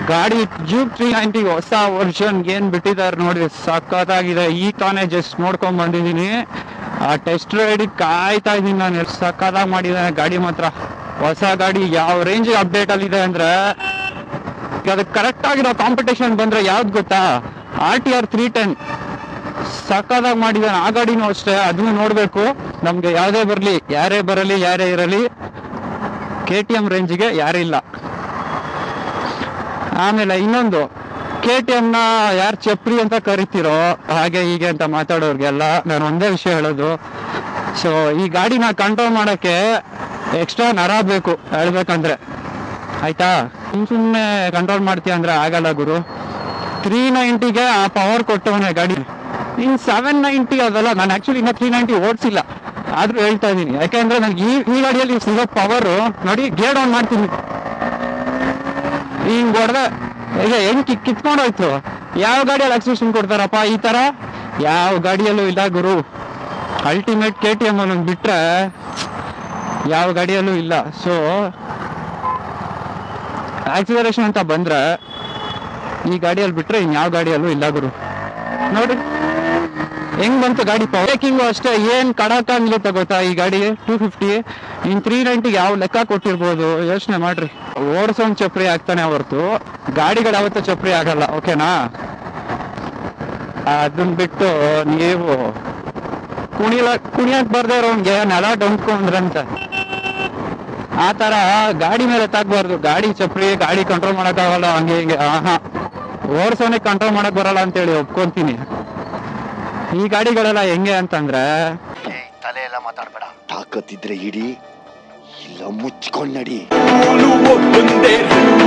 ಗಾಡಿ ಜೂಪ್ three ninety ಹೊಸ ವರ್ಷನ್ ಏನ್ ಬಿಟ್ಟಿದ್ದಾರೆ ನೋಡಿ ಸಖತ್ತಾಗಿದೆ ಈ ತಾನೇ ಜಸ್ಟ್ ನೋಡ್ಕೊಂಡ್ ಬಂದಿದ್ದೀನಿ ಆ ಟೆಸ್ಟ್ ರೈಡ್ ಕಾಯ್ತಾ ಇದೀನಿ ನಾನು ಎಷ್ಟು ಸಖತ್ತಾಗಿ ಮಾಡಿದ್ದಾನೆ ಗಾಡಿ ಮಾತ್ರ ಹೊಸ ಗಾಡಿ ಯಾವ ರೇಂಜ್ ಅಪ್ಡೇಟ್ ಅಲ್ಲಿ ಇದೆ ಅಂದ್ರೆ ಈಗ ಅದಕ್ಕೆ ಕರೆಕ್ಟ್ ಆಗಿರೋ ಕಾಂಪಿಟೇಷನ್ ಬಂದ್ರೆ ಯಾವ್ದು ಗೊತ್ತಾ R T R three ten ಸಖತ್ತಾಗಿ ಮಾಡಿದ್ದಾನೆ ಆ ಗಾಡಿನೂ ಅಷ್ಟೇ ಅದನ್ನು ನೋಡ್ಬೇಕು ನಮ್ಗೆ ಯಾವ್ದೇ ಬರಲಿ ಯಾರೇ ಬರಲಿ ಯಾರೇ ಇರಲಿ ಕೆ ಟಿ ಎಂ ರೇಂಜಿಗೆ ಯಾರಿಲ್ಲ ಆಮೇಲೆ ಇನ್ನೊಂದು ಕೆ ಟಿ ಎಂ ನ ಯಾರು ಚಪ್ರಿ ಅಂತ ಕರಿತೀರೋ ಹಾಗೆ ಹೀಗೆ ಅಂತ ಮಾತಾಡೋರ್ಗೆಲ್ಲ ನಾನು ಒಂದೇ ವಿಷಯ ಹೇಳೋದು ಸೊ ಈ ಗಾಡಿನ ಕಂಟ್ರೋಲ್ ಮಾಡಕ್ಕೆ ಎಕ್ಸ್ಟ್ರಾ ನರ ಬೇಕು ಹೇಳ್ಬೇಕಂದ್ರೆ ಆಯ್ತಾ ಸುಮ್ ಸುಮ್ಮನೆ ಕಂಟ್ರೋಲ್ ಮಾಡ್ತೀಯ ಅಂದ್ರೆ ಆಗಲ್ಲ ಗುರು ತ್ರೀ ನೈಂಟಿಗೆ ಆ ಪವರ್ ಕೊಟ್ಟವನೇ ಗಾಡಿ ಇನ್ ಸೆವೆನ್ ನೈಂಟಿ ಅದಲ್ಲ ನಾನು ಆಕ್ಚುಲಿ ಇನ್ನ ತ್ರೀ ನೈಂಟಿ ಓಡಿಸಿಲ್ಲ ಆದ್ರೂ ಹೇಳ್ತಾ ಇದ್ದೀನಿ ಯಾಕೆಂದ್ರೆ ನನಗೆ ಈ ಈ ಗಾಡಿಯಲ್ಲಿ ಸಿಗೋ ಪವರ್ ನೋಡಿ ಗೇರ್ ಆನ್ ಮಾಡ್ತೀನಿ ಹಿಂಗ್ ಹೊಡೆದ ಈಗ ಹೆಂಗ್ ಕಿತ್ ಕಿತ್ಕೊಂಡೋಯ್ತು ಯಾವ ಗಾಡಿಯಲ್ಲಿ ಅಕ್ಸಿಷನ್ ಕೊಡ್ತಾರಪ್ಪ ಈ ತರ ಯಾವ ಗಾಡಿಯಲ್ಲೂ ಇಲ್ಲ ಗುರು ಅಲ್ಟಿಮೇಟ್ ಕೆ ಟಿ ಎಮ್ ಅನ್ನೋದು ಬಿಟ್ರೆ ಯಾವ ಗಾಡಿಯಲ್ಲೂ ಇಲ್ಲ ಸೊ ಆಕ್ಸಿಲರೇಷನ್ ಅಂತ ಬಂದ್ರೆ ಈ ಗಾಡಿಯಲ್ಲಿ ಬಿಟ್ರೆ ಇನ್ಯಾವ ಗಾಡಿಯಲ್ಲೂ ಇಲ್ಲ ಗುರು ನೋಡಿ ಹೆಂಗ್ ಬಂತು ಗಾಡಿ ಬ್ರೇಕಿಂಗು ಅಷ್ಟೇ ಏನ್ ಕಡಕ ನಿಲ್ಲುತ್ತೆ ಗೊತ್ತಾ ಈ ಗಾಡಿ ಟೂ ಫಿಫ್ಟಿ ಇನ್ ತ್ರೀ ನೈಂಟಿಗೆ ಯಾವ ಲೆಕ್ಕ ಕೊಟ್ಟಿರ್ಬೋದು ಯೋಚನೆ ಮಾಡ್ರಿ ಓಡಿಸೋನ್ ಚಪ್ರಿ ಆಗ್ತಾನೆ ಹೊರ್ತು ಗಾಡಿಗಳು ಯಾವತ್ತೂ ಚಪ್ರಿ ಆಗಲ್ಲ ಓಕೆನಾ ಅದನ್ನ ಬಿಟ್ಟು ನೀವು ಕುಣಿಲ ಕುಣಿಯಕ್ ಬರ್ದೇ ಇರೋನ್ಗೆ ನೆಲ ಡೊಂದ್ಕೊಂಡ್ರಂತ ಆ ತರ ಗಾಡಿ ಮೇಲೆ ತಾಕ್ಬಾರ್ದು ಗಾಡಿ ಚಪ್ರಿ ಗಾಡಿ ಕಂಟ್ರೋಲ್ ಮಾಡಕ್ಕಾಗಲ್ಲ ಹಂಗೆ ಹಿಂಗೆ ಆಹಾ ಓಡಿಸೋನಿಗೆ ಕಂಟ್ರೋಲ್ ಮಾಡಕ್ ಬರಲ್ಲ ಅಂತೇಳಿ ಒಪ್ಕೊಂತೀನಿ ಈ ಗಾಡಿಗಳೆಲ್ಲ ಹೆಂಗೆ ಅಂತಂದ್ರೆ ಏಯ್ ತಲೆ ಎಲ್ಲ ಮಾತಾಡ್ಬೇಡ ತಾಕತ್ತಿದ್ರೆ ಇಡಿ ಇಲ್ಲ ಮುಚ್ಕೊಂಡ್ ನಡಿ ಒಬ್ಬಂದೇ